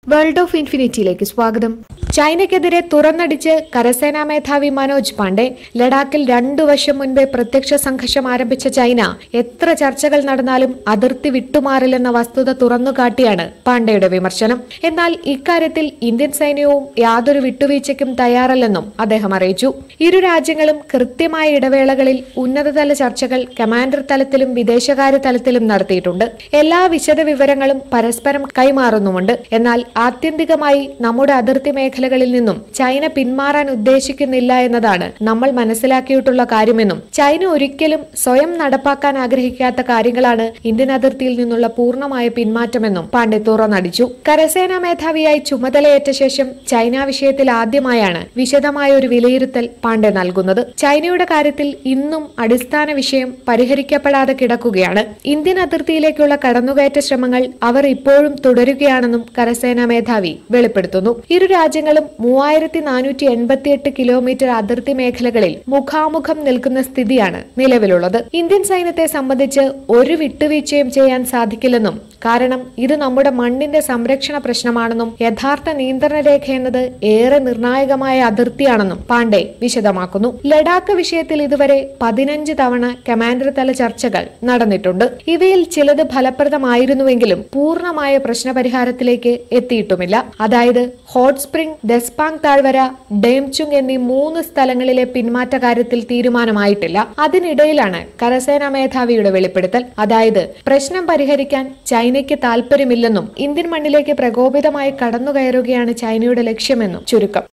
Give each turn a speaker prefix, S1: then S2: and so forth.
S1: world of ഇൻഫിനിറ്റിയിലേക്ക് സ്വാഗതം ചൈനയ്ക്കെതിരെ തുറന്നടിച്ച് കരസേനാ മേധാവി മനോജ് പാണ്ഡെ ലഡാക്കിൽ രണ്ടു വർഷം മുൻപേ പ്രത്യക്ഷ സംഘർഷം ആരംഭിച്ച ചൈന എത്ര ചർച്ചകൾ നടന്നാലും അതിർത്തി വിട്ടുമാറില്ലെന്ന വസ്തുത തുറന്നുകാട്ടിയാണ് പാണ്ഡെയുടെ വിമർശനം എന്നാൽ ഇക്കാര്യത്തിൽ ഇന്ത്യൻ സൈന്യവും യാതൊരു വിട്ടുവീഴ്ചയ്ക്കും തയ്യാറല്ലെന്നും അദ്ദേഹം അറിയിച്ചു ഇരു രാജ്യങ്ങളും കൃത്യമായ ഇടവേളകളിൽ ഉന്നതതല ചർച്ചകൾ കമാൻഡർ തലത്തിലും വിദേശകാര്യ തലത്തിലും നടത്തിയിട്ടുണ്ട് എല്ലാ വിശദ വിവരങ്ങളും പരസ്പരം കൈമാറുന്നുമുണ്ട് എന്നാൽ ആത്യന്തികമായി നമ്മുടെ അതിർത്തി മേഖലകളിൽ നിന്നും ചൈന പിന്മാറാൻ ഉദ്ദേശിക്കുന്നില്ല എന്നതാണ് നമ്മൾ മനസ്സിലാക്കിയിട്ടുള്ള കാര്യമെന്നും ചൈന ഒരിക്കലും സ്വയം നടപ്പാക്കാൻ ആഗ്രഹിക്കാത്ത കാര്യങ്ങളാണ് ഇന്ത്യൻ അതിർത്തിയിൽ നിന്നുള്ള പൂർണ്ണമായ പിന്മാറ്റമെന്നും പാണ്ഡെ തുറന്നടിച്ചു കരസേനാ മേധാവിയായി ചുമതലയേറ്റ ശേഷം ചൈന വിഷയത്തിൽ ആദ്യമായാണ് വിശദമായ ഒരു വിലയിരുത്തൽ പാണ്ഡെ നൽകുന്നത് ചൈനയുടെ കാര്യത്തിൽ ഇന്നും അടിസ്ഥാന വിഷയം പരിഹരിക്കപ്പെടാതെ കിടക്കുകയാണ് ഇന്ത്യൻ അതിർത്തിയിലേക്കുള്ള കടന്നുകയറ്റ ശ്രമങ്ങൾ അവർ ഇപ്പോഴും തുടരുകയാണെന്നും കരസേനാ മേധാവി വെളിപ്പെടുത്തുന്നു ഇരു രാജ്യങ്ങളും മൂവായിരത്തി നാനൂറ്റി എൺപത്തിയെട്ട് കിലോമീറ്റർ അതിർത്തി മേഖലകളിൽ മുഖാമുഖം നിൽക്കുന്ന സ്ഥിതിയാണ് നിലവിലുള്ളത് ഇന്ത്യൻ സൈന്യത്തെ സംബന്ധിച്ച് ഒരു വിട്ടുവീഴ്ചയും ചെയ്യാൻ സാധിക്കില്ലെന്നും കാരണം ഇത് നമ്മുടെ മണ്ണിന്റെ സംരക്ഷണ പ്രശ്നമാണെന്നും യഥാർത്ഥ നിയന്ത്രണ രേഖ എന്നത് ഏറെ നിർണായകമായ അതിർത്തിയാണെന്നും പാണ്ഡെ വിശദമാക്കുന്നു ലഡാക്ക് വിഷയത്തിൽ ഇതുവരെ പതിനഞ്ച് തവണ കമാൻഡർ തല ചർച്ചകൾ നടന്നിട്ടുണ്ട് ഇവയിൽ ചിലത് ഫലപ്രദമായിരുന്നുവെങ്കിലും പൂർണ്ണമായ പ്രശ്നപരിഹാരത്തിലേക്ക് എത്തിയിട്ടുമില്ല അതായത് ഹോട്ട് സ്പ്രിംഗ് ദസ്പാങ് താഴ്വര ഡേംചുങ് എന്നീ മൂന്ന് സ്ഥലങ്ങളിലെ പിന്മാറ്റ കാര്യത്തിൽ തീരുമാനമായിട്ടില്ല അതിനിടയിലാണ് കരസേനാ മേധാവിയുടെ വെളിപ്പെടുത്തൽ അതായത് പ്രശ്നം പരിഹരിക്കാൻ ചൈനയ്ക്ക് താൽപര്യമില്ലെന്നും ഇന്ത്യൻ മണ്ണിലേക്ക് പ്രകോപിതമായി കടന്നുകയറുകയാണ് ചൈനയുടെ ലക്ഷ്യമെന്നും ചുരുക്കം